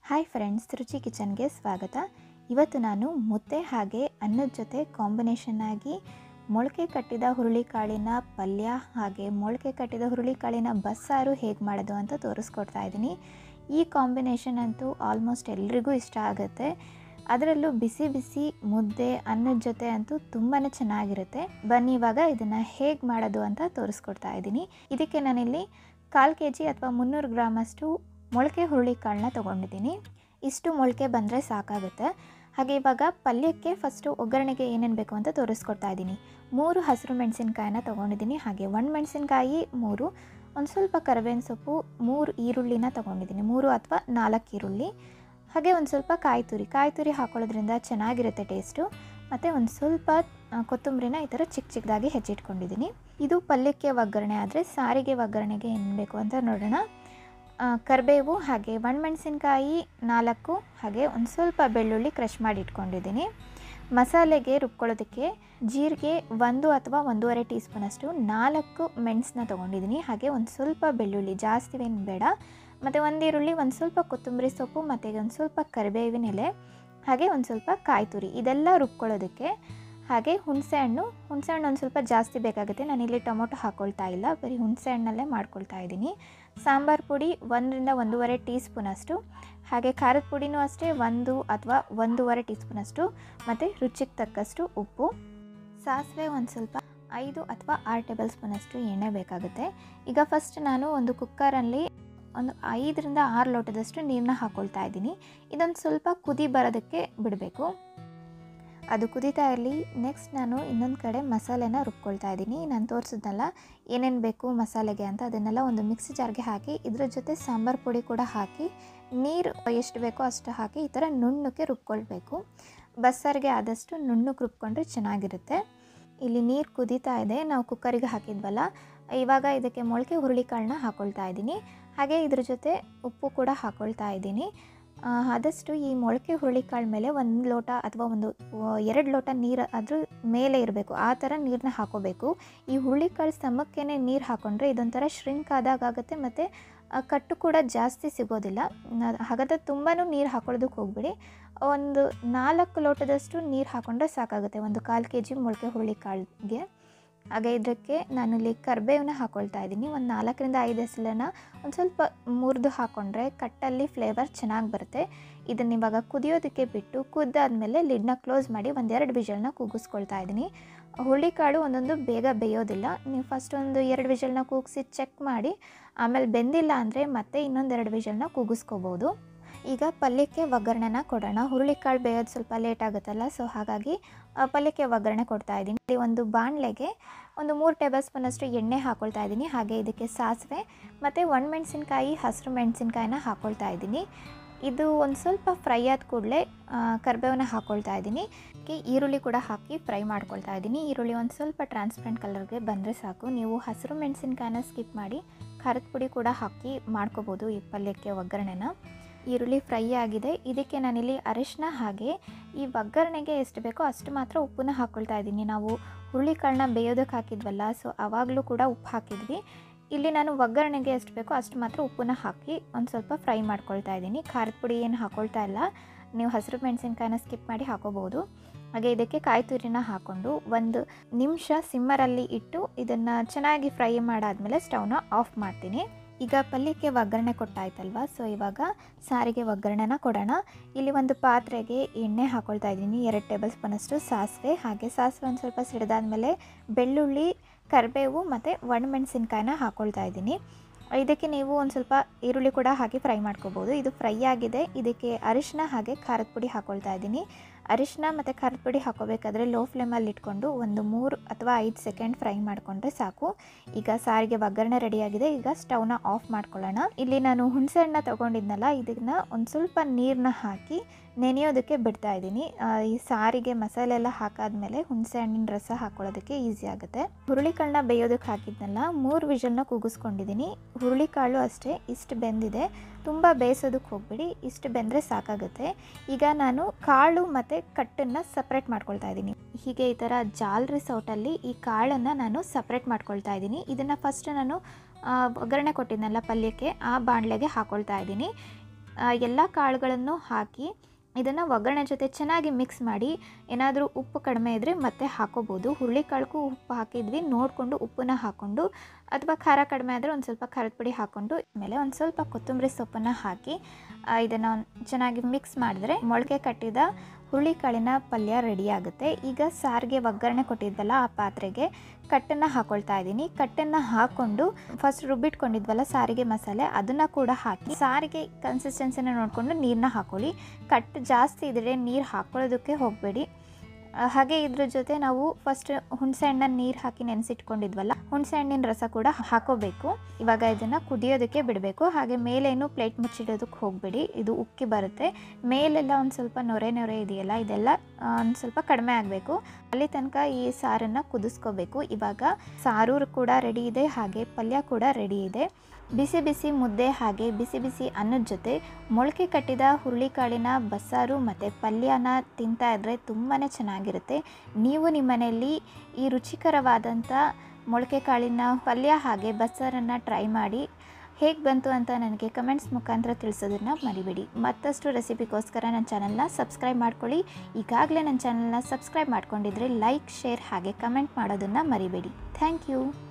hi friends ರುಚಿ ಕಿಚನ್ಗೆ ಸ್ವಾಗತ ಇವತ್ತು ನಾನು ಮುದ್ದೆ ಹಾಗೆ ಅನ್ನದ ಜೊತೆ ಕಾಂಬಿನೇಷನ್ ಆಗಿ ಮೊಳಕೆ ಕಟ್ಟಿದ ಹುರುಳಿಕಾಳಿನ ಪಲ್ಯ ಹಾಗೆ ಮೊಳಕೆ ಕಟ್ಟಿದ ಹುರುಳಿಕಾಳಿನ ಬಸ್ಸಾರು ಹೇಗೆ ಮಾಡೋದು ಅಂತ ತೋರಿಸ್ಕೊಡ್ತಾ ಇದ್ದೀನಿ ಈ ಕಾಂಬಿನೇಷನ್ ಅಂತೂ ಆಲ್ಮೋಸ್ಟ್ ಎಲ್ರಿಗೂ ಇಷ್ಟ ಆಗುತ್ತೆ ಅದರಲ್ಲೂ ಬಿಸಿ ಬಿಸಿ ಮುದ್ದೆ ಅನ್ನದ ಜೊತೆ ಅಂತೂ ತುಂಬಾ ಚೆನ್ನಾಗಿರುತ್ತೆ ಬನ್ನಿ ಇವಾಗ ಇದನ್ನು ಹೇಗೆ ಮಾಡೋದು ಅಂತ ತೋರಿಸ್ಕೊಡ್ತಾ ಇದ್ದೀನಿ ಇದಕ್ಕೆ ನಾನಿಲ್ಲಿ ಕಾಲು ಕೆ ಜಿ ಅಥವಾ ಮುನ್ನೂರು ಗ್ರಾಮಷ್ಟು ಮೊಳಕೆ ಹುರುಳಿಕಾಳನ್ನ ತೊಗೊಂಡಿದ್ದೀನಿ ಇಷ್ಟು ಮೊಳಕೆ ಬಂದರೆ ಸಾಕಾಗುತ್ತೆ ಹಾಗೆ ಇವಾಗ ಪಲ್ಯಕ್ಕೆ ಫಸ್ಟು ಒಗ್ಗರಣೆಗೆ ಏನೇನು ಬೇಕು ಅಂತ ತೋರಿಸ್ಕೊಡ್ತಾ ಇದ್ದೀನಿ ಮೂರು ಹಸಿರು ಮೆಣಸಿನ್ಕಾಯಿನ ತೊಗೊಂಡಿದ್ದೀನಿ ಹಾಗೆ ಒಣ ಮೆಣಸಿನ್ಕಾಯಿ ಮೂರು ಒಂದು ಸ್ವಲ್ಪ ಕರಿಬೇವಿನ ಸೊಪ್ಪು ಮೂರು ಈರುಳ್ಳಿನ ತೊಗೊಂಡಿದ್ದೀನಿ ಮೂರು ಅಥವಾ ನಾಲ್ಕು ಈರುಳ್ಳಿ ಹಾಗೆ ಒಂದು ಸ್ವಲ್ಪ ಕಾಯಿ ತುರಿ ಕಾಯಿ ತುರಿ ಹಾಕೊಳ್ಳೋದ್ರಿಂದ ಚೆನ್ನಾಗಿರುತ್ತೆ ಟೇಸ್ಟು ಮತ್ತು ಒಂದು ಸ್ವಲ್ಪ ಆ, ಕೊತ್ತಂಬರಿನ ಈ ಥರ ಚಿಕ್ಕ ಚಿಕ್ಕದಾಗಿ ಹೆಚ್ಚಿಟ್ಕೊಂಡಿದ್ದೀನಿ ಇದು ಪಲ್ಯಕ್ಕೆ ಒಗ್ಗರಣೆ ಆದರೆ ಸಾರಿಗೆ ಒಗ್ಗರಣೆಗೆ ಏನು ಬೇಕು ಅಂತ ನೋಡೋಣ ಆ, ಕರಿಬೇವು ಹಾಗೆ ಒಣಮೆಣಸಿನ್ಕಾಯಿ ನಾಲ್ಕು ಹಾಗೆ ಒಂದು ಸ್ವಲ್ಪ ಬೆಳ್ಳುಳ್ಳಿ ಕ್ರಷ್ ಮಾಡಿ ಇಟ್ಕೊಂಡಿದ್ದೀನಿ ಮಸಾಲೆಗೆ ರುಬ್ಕೊಳ್ಳೋದಕ್ಕೆ ಜೀರಿಗೆ ಒಂದು ಅಥವಾ ಒಂದೂವರೆ ಟೀ ಸ್ಪೂನಷ್ಟು ನಾಲ್ಕು ಮೆಣಸನ್ನ ತೊಗೊಂಡಿದ್ದೀನಿ ಹಾಗೆ ಒಂದು ಸ್ವಲ್ಪ ಬೆಳ್ಳುಳ್ಳಿ ಜಾಸ್ತಿ ಏನು ಬೇಡ ಮತ್ತು ಒಂದು ಈರುಳ್ಳಿ ಒಂದು ಸ್ವಲ್ಪ ಕೊತ್ತಂಬರಿ ಸೊಪ್ಪು ಮತ್ತು ಒಂದು ಸ್ವಲ್ಪ ಕರಿಬೇವಿನ ಎಲೆ ಹಾಗೆ ಒಂದು ಸ್ವಲ್ಪ ಕಾಯಿ ತುರಿ ಇದೆಲ್ಲ ರುಬ್ಕೊಳ್ಳೋದಕ್ಕೆ ಹಾಗೆ ಹುಣಸೆ ಹಣ್ಣು ಹುಣಸೆ ಹಣ್ಣು ಒಂದು ಸ್ವಲ್ಪ ಜಾಸ್ತಿ ಬೇಕಾಗುತ್ತೆ ನಾನಿಲ್ಲಿ ಟೊಮೊಟೊ ಹಾಕ್ಕೊಳ್ತಾ ಇಲ್ಲ ಬರೀ ಹುಣಸೆ ಹಣ್ಣಲ್ಲೇ ಮಾಡ್ಕೊಳ್ತಾ ಇದ್ದೀನಿ ಸಾಂಬಾರು ಪುಡಿ ಒಂದರಿಂದ ಒಂದೂವರೆ ಟೀ ಸ್ಪೂನಷ್ಟು ಹಾಗೆ ಖಾರದ ಪುಡಿನೂ ಅಷ್ಟೇ ಒಂದು ಅಥವಾ ಒಂದೂವರೆ ಟೀ ಸ್ಪೂನಷ್ಟು ಮತ್ತು ರುಚಿಗೆ ತಕ್ಕಷ್ಟು ಉಪ್ಪು ಸಾಸಿವೆ ಒಂದು ಸ್ವಲ್ಪ ಐದು ಅಥವಾ ಆರು ಟೇಬಲ್ ಸ್ಪೂನಷ್ಟು ಎಣ್ಣೆ ಬೇಕಾಗುತ್ತೆ ಈಗ ಫಸ್ಟ್ ನಾನು ಒಂದು ಕುಕ್ಕರಲ್ಲಿ ಒಂದು ಐದರಿಂದ ಆರು ಲೋಟದಷ್ಟು ನೀರನ್ನ ಹಾಕ್ಕೊಳ್ತಾ ಇದ್ದೀನಿ ಇದೊಂದು ಸ್ವಲ್ಪ ಕುದಿ ಬರೋದಕ್ಕೆ ಬಿಡಬೇಕು ಅದು ಕುದೀತಾ ಇರಲಿ ನೆಕ್ಸ್ಟ್ ನಾನು ಇನ್ನೊಂದು ಕಡೆ ಮಸಾಲೆನ ರುಬ್ಕೊಳ್ತಾ ಇದ್ದೀನಿ ನಾನು ತೋರಿಸಿದ್ನಲ್ಲ ಏನೇನು ಬೇಕು ಮಸಾಲೆಗೆ ಅಂತ ಅದನ್ನೆಲ್ಲ ಒಂದು ಮಿಕ್ಸಿ ಜಾರ್ಗೆ ಹಾಕಿ ಇದ್ರ ಜೊತೆ ಸಾಂಬಾರು ಪುಡಿ ಕೂಡ ಹಾಕಿ ನೀರು ಎಷ್ಟು ಬೇಕೋ ಅಷ್ಟು ಹಾಕಿ ಈ ಥರ ನುಣ್ಣಕ್ಕೆ ರುಬ್ಕೊಳ್ಬೇಕು ಬಸ್ಸಾರಿಗೆ ಆದಷ್ಟು ನುಣ್ಣಕ್ಕೆ ರುಬ್ಕೊಂಡ್ರೆ ಚೆನ್ನಾಗಿರುತ್ತೆ ಇಲ್ಲಿ ನೀರು ಕುದೀತಾ ಇದೆ ನಾವು ಕುಕ್ಕರಿಗೆ ಹಾಕಿದ್ವಲ್ಲ ಇವಾಗ ಇದಕ್ಕೆ ಮೊಳಕೆ ಹುರುಳಿಕಾಳನ್ನ ಹಾಕ್ಕೊಳ್ತಾ ಇದ್ದೀನಿ ಹಾಗೆ ಇದ್ರ ಜೊತೆ ಉಪ್ಪು ಕೂಡ ಹಾಕ್ಕೊಳ್ತಾ ಇದ್ದೀನಿ ಆ, ಆದಷ್ಟು ಈ ಮೊಳಕೆ ಹುರುಳಿಕಾಳು ಮೇಲೆ ಒಂದು ಲೋಟ ಅಥವಾ ಒಂದು ಎರಡು ಲೋಟ ನೀರು ಅದ್ರ ಮೇಲೆ ಇರಬೇಕು ಆ ಥರ ನೀರನ್ನ ಹಾಕೋಬೇಕು ಈ ಹುರುಳಿಕಾಳು ಸಮಕ್ಕೇ ನೀರು ಹಾಕ್ಕೊಂಡ್ರೆ ಇದೊಂಥರ ಶ್ರಿಂಕ್ ಆದಾಗ ಆಗುತ್ತೆ ಮತ್ತು ಆ ಕಟ್ಟು ಕೂಡ ಜಾಸ್ತಿ ಸಿಗೋದಿಲ್ಲ ನ- ಹಾಗಾದ್ರೆ ತುಂಬಾ ನೀರು ಹಾಕೊಳ್ಳೋದಕ್ಕೆ ಹೋಗ್ಬಿಡಿ ಒಂದು ನಾಲ್ಕು ಲೋಟದಷ್ಟು ನೀರು ಹಾಕೊಂಡ್ರೆ ಸಾಕಾಗುತ್ತೆ ಒಂದು ಕಾಲು ಕೆ ಜಿ ಮೊಳಕೆ ಹುರುಳಿಕಾಳಿಗೆ ಹಾಗೆ ಇದಕ್ಕೆ ನಾನಿಲ್ಲಿ ಕರ್ಬೇವನ್ನ ಹಾಕ್ಕೊಳ್ತಾ ಇದ್ದೀನಿ ಒಂದು ನಾಲ್ಕರಿಂದ ಐದು ಎಸಲನ್ನ ಒಂದು ಸ್ವಲ್ಪ ಮುರಿದು ಹಾಕ್ಕೊಂಡ್ರೆ ಕಟ್ಟಲ್ಲಿ ಫ್ಲೇವರ್ ಚೆನ್ನಾಗಿ ಬರುತ್ತೆ ಇದನ್ನ ಇವಾಗ ಕುದಿಯೋದಕ್ಕೆ ಬಿಟ್ಟು ಕುದ್ದಾದ್ಮೇಲೆ ಲಿಡ್ನ ಕ್ಲೋಸ್ ಮಾಡಿ ಒಂದೆರಡು ವಿಜಲ್ನ ಕೂಗಿಸ್ಕೊಳ್ತಾ ಇದ್ದೀನಿ ಹುರುಳಿಕಾಳು ಒಂದೊಂದು ಬೇಗ ಬೇಯೋದಿಲ್ಲ ನೀವು ಫಸ್ಟ್ ಒಂದು ಎರಡು ವಿಜಲ್ನ ಕೂಗಿಸಿ ಚೆಕ್ ಮಾಡಿ ಆಮೇಲೆ ಬೆಂದಿಲ್ಲ ಅಂದರೆ ಮತ್ತೆ ಇನ್ನೊಂದೆರಡು ವಿಜಲ್ನ ಕೂಗಿಸ್ಕೋಬೋದು ಈಗ ಪಲ್ಯಕ್ಕೆ ಒಗ್ಗರಣೆನ ಕೊಡೋಣ ಹುರುಳಿಕಾಳು ಬೇಯೋದು ಸ್ವಲ್ಪ ಲೇಟ್ ಆಗುತ್ತಲ್ಲ ಸೊ ಹಾಗಾಗಿ ಆ, ಪಲ್ಯಕ್ಕೆ ಒಗ್ಗರಣೆ ಕೊಡ್ತಾ ಇದ್ದೀನಿ ಇಲ್ಲಿ ಒಂದು ಬಾಣಲೆಗೆ ಒಂದು ಮೂರು ಟೇಬಲ್ ಸ್ಪೂನಷ್ಟು ಎಣ್ಣೆ ಹಾಕ್ಕೊಳ್ತಾ ಇದ್ದೀನಿ ಹಾಗೆ ಇದಕ್ಕೆ ಸಾಸಿವೆ ಮತ್ತು ಒಣಮೆಣಸಿನ್ಕಾಯಿ ಹಸಿರು ಮೆಣಸಿನ್ಕಾಯಿನ ಹಾಕ್ಕೊಳ್ತಾ ಇದ್ದೀನಿ ಇದು ಒಂದು ಸ್ವಲ್ಪ ಫ್ರೈ ಆದ ಕೂಡಲೇ ಕರಿಬೇವನ್ನ ಹಾಕ್ಕೊಳ್ತಾ ಇದ್ದೀನಿ ಅದಕ್ಕೆ ಈರುಳ್ಳಿ ಕೂಡ ಹಾಕಿ ಫ್ರೈ ಮಾಡ್ಕೊಳ್ತಾ ಇದ್ದೀನಿ ಈರುಳ್ಳಿ ಒಂದು ಸ್ವಲ್ಪ ಟ್ರಾನ್ಸ್ಪರೆಂಟ್ ಕಲರ್ಗೆ ಬಂದರೆ ಸಾಕು ನೀವು ಹಸಿರು ಮೆಣಸಿನ್ಕಾಯಿನ ಸ್ಕಿಪ್ ಮಾಡಿ ಖಾರದ ಪುಡಿ ಕೂಡ ಹಾಕಿ ಮಾಡ್ಕೋಬೋದು ಈ ಪಲ್ಯಕ್ಕೆ ಒಗ್ಗರಣೆನ ಈರುಳ್ಳಿ ಫ್ರೈ ಆಗಿದೆ ಇದಕ್ಕೆ ನಾನಿಲ್ಲಿ ಅರಿಶಿನ ಹಾಗೆ ಈ ಒಗ್ಗರಣೆಗೆ ಎಷ್ಟು ಬೇಕೋ ಅಷ್ಟು ಮಾತ್ರ ಉಪ್ಪನ್ನ ಹಾಕ್ಕೊಳ್ತಾ ಇದ್ದೀನಿ ನಾವು ಹುರುಳಿಕಾಳನ್ನ ಬೇಯೋದಕ್ಕೆ ಹಾಕಿದ್ವಲ್ಲ ಸೊ ಆವಾಗಲೂ ಕೂಡ ಉಪ್ಪು ಹಾಕಿದ್ವಿ ಇಲ್ಲಿ ನಾನು ಒಗ್ಗರಣೆಗೆ ಎಷ್ಟು ಬೇಕೋ ಅಷ್ಟು ಮಾತ್ರ ಉಪ್ಪನ್ನ ಹಾಕಿ ಒಂದು ಸ್ವಲ್ಪ ಫ್ರೈ ಮಾಡ್ಕೊಳ್ತಾ ಇದ್ದೀನಿ ಖಾರದ ಪುಡಿ ಏನು ಹಾಕ್ಕೊಳ್ತಾ ಇಲ್ಲ ನೀವು ಹಸಿರು ಮೆಣಸಿನ್ಕಾಯಿನ ಸ್ಕಿಪ್ ಮಾಡಿ ಹಾಕೋಬೋದು ಹಾಗೆ ಇದಕ್ಕೆ ಕಾಯಿ ತುರಿನ ಹಾಕ್ಕೊಂಡು ಒಂದು ನಿಮಿಷ ಸಿಮ್ಮರಲ್ಲಿ ಇಟ್ಟು ಇದನ್ನು ಚೆನ್ನಾಗಿ ಫ್ರೈ ಮಾಡಾದ್ಮೇಲೆ ಸ್ಟವ್ನ ಆಫ್ ಮಾಡ್ತೀನಿ ಈಗ ಪಲ್ಯಕ್ಕೆ ಒಗ್ಗರಣೆ ಕೊಟ್ಟಾಯ್ತಲ್ವಾ ಸೊ ಇವಾಗ ಸಾರಿಗೆ ಒಗ್ಗರಣೆನ ಕೊಡೋಣ ಇಲ್ಲಿ ಒಂದು ಪಾತ್ರೆಗೆ ಎಣ್ಣೆ ಹಾಕ್ಕೊಳ್ತಾ ಇದ್ದೀನಿ ಎರಡು ಟೇಬಲ್ ಸ್ಪೂನಷ್ಟು ಸಾಸಿವೆ ಹಾಗೆ ಸಾಸಿವೆ ಒಂದು ಸ್ವಲ್ಪ ಸಿಡಿದಾದ್ಮೇಲೆ ಬೆಳ್ಳುಳ್ಳಿ ಕರಿಬೇವು ಮತ್ತು ಒಣಮೆಣಸಿನ್ಕಾಯಿನ ಹಾಕ್ಕೊಳ್ತಾ ಇದ್ದೀನಿ ಇದಕ್ಕೆ ನೀವು ಒಂದು ಸ್ವಲ್ಪ ಈರುಳ್ಳಿ ಕೂಡ ಹಾಕಿ ಫ್ರೈ ಮಾಡ್ಕೋಬೋದು ಇದು ಫ್ರೈ ಆಗಿದೆ ಇದಕ್ಕೆ ಅರಿಶಿನ ಹಾಗೆ ಖಾರದ ಪುಡಿ ಹಾಕ್ಕೊಳ್ತಾ ಇದ್ದೀನಿ ಅರಿಶಿನ ಮತ್ತು ಖಾರದ ಪುಡಿ ಹಾಕೋಬೇಕಾದ್ರೆ ಲೋ ಫ್ಲೇಮಲ್ಲಿ ಇಟ್ಕೊಂಡು ಒಂದು ಮೂರು ಅಥವಾ ಐದು ಸೆಕೆಂಡ್ ಫ್ರೈ ಮಾಡಿಕೊಂಡ್ರೆ ಸಾಕು ಈಗ ಸಾರಿಗೆ ಒಗ್ಗರಣೆ ರೆಡಿಯಾಗಿದೆ ಈಗ ಸ್ಟವ್ನ ಆಫ್ ಮಾಡ್ಕೊಳ್ಳೋಣ ಇಲ್ಲಿ ನಾನು ಹುಣಸೆ ಹಣ್ಣ ತೊಗೊಂಡಿದ್ನಲ್ಲ ಇದನ್ನ ಒಂದು ಸ್ವಲ್ಪ ನೀರನ್ನ ಹಾಕಿ ನೆನೆಯೋದಕ್ಕೆ ಬಿಡ್ತಾ ಇದ್ದೀನಿ ಆ, ಈ ಸಾರಿಗೆ ಮಸಾಲೆ ಎಲ್ಲ ಹಾಕಾದ್ಮೇಲೆ ಹುಣಸೆ ಹಣ್ಣಿನ ರಸ ಹಾಕೊಳ್ಳೋದಕ್ಕೆ ಈಸಿ ಆಗುತ್ತೆ ಹುರುಳಿಕಾಳನ್ನ ಬೇಯೋದಕ್ಕೆ ಹಾಕಿದ್ನಲ್ಲ ಮೂರು ವಿಷಲ್ನ ಕೂಗಿಸ್ಕೊಂಡಿದ್ದೀನಿ ಹುರುಳಿಕಾಳು ಅಷ್ಟೇ ಇಷ್ಟು ಬೆಂದಿದೆ ತುಂಬ ಬೇಯಿಸೋದಕ್ಕೆ ಹೋಗ್ಬಿಡಿ ಇಷ್ಟು ಬೆಂದರೆ ಸಾಕಾಗುತ್ತೆ ಈಗ ನಾನು ಕಾಳು ಮತ್ತು ಕಟ್ಟನ್ನು ಸಪ್ರೇಟ್ ಮಾಡ್ಕೊಳ್ತಾ ಇದ್ದೀನಿ ಹೀಗೆ ಈ ಥರ ಜಾಲ್ರಿ ಸೌಟಲ್ಲಿ ಈ ಕಾಳನ್ನು ನಾನು ಸಪ್ರೇಟ್ ಮಾಡ್ಕೊಳ್ತಾ ಇದ್ದೀನಿ ಇದನ್ನು ಫಸ್ಟ್ ನಾನು ಆ, ಒಗ್ಗರಣೆ ಕೊಟ್ಟಿದ್ನಲ್ಲ ಪಲ್ಯಕ್ಕೆ ಆ ಬಾಣಲೆಗೆ ಹಾಕ್ಕೊಳ್ತಾ ಇದ್ದೀನಿ ಎಲ್ಲ ಕಾಳುಗಳನ್ನು ಹಾಕಿ ಇದನ್ನು ಒಗ್ಗರಣೆ ಜೊತೆ ಚೆನ್ನಾಗಿ ಮಿಕ್ಸ್ ಮಾಡಿ ಏನಾದರೂ ಉಪ್ಪು ಕಡಿಮೆ ಇದ್ದರೆ ಮತ್ತೆ ಹಾಕೋಬೋದು ಹುರುಳಿಕಾಳಕ್ಕೂ ಉಪ್ಪು ಹಾಕಿದ್ವಿ ನೋಡಿಕೊಂಡು ಉಪ್ಪನ್ನ ಹಾಕ್ಕೊಂಡು ಅಥವಾ ಖಾರ ಕಡಿಮೆ ಆದರೆ ಒಂದು ಸ್ವಲ್ಪ ಖಾರದ ಪುಡಿ ಹಾಕ್ಕೊಂಡು ಆಮೇಲೆ ಒಂದು ಸ್ವಲ್ಪ ಕೊತ್ತಂಬರಿ ಸೊಪ್ಪನ್ನು ಹಾಕಿ ಇದನ್ನು ಚೆನ್ನಾಗಿ ಮಿಕ್ಸ್ ಮಾಡಿದ್ರೆ ಮೊಳಕೆ ಕಟ್ಟಿದ ಹುರುಳಿಕಾಳಿನ ಪಲ್ಯ ರೆಡಿ ಆಗುತ್ತೆ ಈಗ ಸಾರಿಗೆ ಒಗ್ಗರಣೆ ಕೊಟ್ಟಿದ್ವಲ್ಲ ಆ ಪಾತ್ರೆಗೆ ಕಟ್ಟನ್ನು ಹಾಕೊಳ್ತಾ ಇದ್ದೀನಿ ಕಟ್ಟನ್ನು ಹಾಕ್ಕೊಂಡು ಫಸ್ಟ್ ರುಬ್ಬಿಟ್ಕೊಂಡಿದ್ವಲ್ಲ ಸಾರಿಗೆ ಮಸಾಲೆ ಅದನ್ನು ಕೂಡ ಹಾಕಿ ಸಾರಿಗೆ ಕನ್ಸಿಸ್ಟೆನ್ಸಿನ ನೋಡಿಕೊಂಡು ನೀರನ್ನ ಹಾಕೊಳ್ಳಿ ಕಟ್ಟು ಜಾಸ್ತಿ ಇದ್ದರೆ ನೀರು ಹಾಕೊಳ್ಳೋದಕ್ಕೆ ಹೋಗಬೇಡಿ ಹಾಗೆ ಇದ್ರ ಜೊತೆ ನಾವು ಫಸ್ಟ್ ಹುಣಸೆ ಹಣ್ಣನ್ನ ನೀರು ಹಾಕಿ ನೆನೆಸಿಟ್ಕೊಂಡಿದ್ವಲ್ಲ ಹುಣಸೆ ಹಣ್ಣಿನ ರಸ ಕೂಡ ಹಾಕೋಬೇಕು ಇವಾಗ ಇದನ್ನು ಕುದಿಯೋದಕ್ಕೆ ಬಿಡಬೇಕು ಹಾಗೆ ಮೇಲೇನು ಪ್ಲೇಟ್ ಮುಚ್ಚಿಡೋದಕ್ಕೆ ಹೋಗಬೇಡಿ ಇದು ಉಕ್ಕಿ ಬರುತ್ತೆ ಮೇಲೆಲ್ಲ ಒಂದು ಸ್ವಲ್ಪ ನೊರೆ ನೊರೆ ಇದೆಯಲ್ಲ ಇದೆಲ್ಲ ಒಂದು ಸ್ವಲ್ಪ ಕಡಿಮೆ ಆಗಬೇಕು ಅಲ್ಲಿ ತನಕ ಈ ಸಾರನ್ನು ಕುದಿಸ್ಕೋಬೇಕು ಇವಾಗ ಸಾರು ಕೂಡ ರೆಡಿ ಇದೆ ಹಾಗೆ ಪಲ್ಯ ಕೂಡ ರೆಡಿ ಇದೆ ಬಿಸಿ ಬಿಸಿ ಮುದ್ದೆ ಹಾಗೆ ಬಿಸಿ ಬಿಸಿ ಅನ್ನದ ಜೊತೆ ಮೊಳಕೆ ಕಟ್ಟಿದ ಹುರುಳಿಕಾಳಿನ ಬಸ್ಸಾರು ಮತ್ತು ಪಲ್ಯನ ತಿಂತಾ ಇದ್ದರೆ ತುಂಬಾ ಚೆನ್ನಾಗಿರುತ್ತೆ ನೀವು ನಿಮ್ಮ ಮನೆಯಲ್ಲಿ ಈ ರುಚಿಕರವಾದಂಥ ಮೊಳಕೆ ಕಾಳಿನ ಪಲ್ಯ ಹಾಗೆ ಬಸ್ಸಾರನ್ನು ಟ್ರೈ ಮಾಡಿ ಹೇಗೆ ಬಂತು ಅಂತ ನನಗೆ ಕಮೆಂಟ್ಸ್ ಮುಖಾಂತರ ತಿಳಿಸೋದನ್ನು ಮರಿಬೇಡಿ ಮತ್ತಷ್ಟು ರೆಸಿಪಿಗೋಸ್ಕರ ನನ್ನ ಚಾನಲ್ನ ಸಬ್ಸ್ಕ್ರೈಬ್ ಮಾಡ್ಕೊಳ್ಳಿ ಈಗಾಗಲೇ ನನ್ನ ಚಾನಲ್ನ ಸಬ್ಸ್ಕ್ರೈಬ್ ಮಾಡ್ಕೊಂಡಿದ್ರೆ ಲೈಕ್ ಶೇರ್ ಹಾಗೆ ಕಮೆಂಟ್ ಮಾಡೋದನ್ನು ಮರಿಬೇಡಿ ಥ್ಯಾಂಕ್ ಯು